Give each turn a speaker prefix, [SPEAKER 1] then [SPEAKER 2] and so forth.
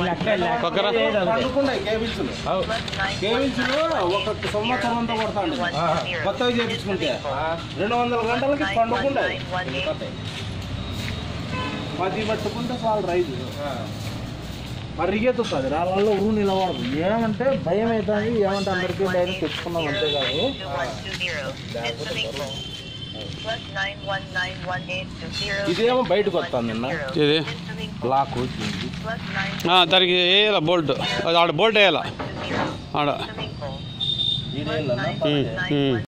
[SPEAKER 1] పక్కన
[SPEAKER 2] పండుకున్నాయి cables cables ఒక సంవత్సరం అంతా కొడతాండి కొత్తగా చేపించుకుంటే రెండు వందల గంటలకి పండుకుండా పది పట్టుకుంటే చాలు రైతు మరిగెత్తుతుంది రాళ్ళల్లో ఊరు నిలబడదు ఏమంటే భయం అవుతుంది ఏమంటే అందరికీ డైరెక్ట్ తెచ్చుకున్నాం అంతే కాదు ఇదేమో బయటకు వస్తుంది నిన్న
[SPEAKER 1] ఇది
[SPEAKER 2] బ్లాక్ వచ్చింది
[SPEAKER 1] ఆ, దానికి వేయాల బోల్ట్ అది ఆడ బోల్ట్ వేయాల ఆడ
[SPEAKER 2] ఈడేళ్ళన్నా
[SPEAKER 1] ఉమ్, ఉమ్.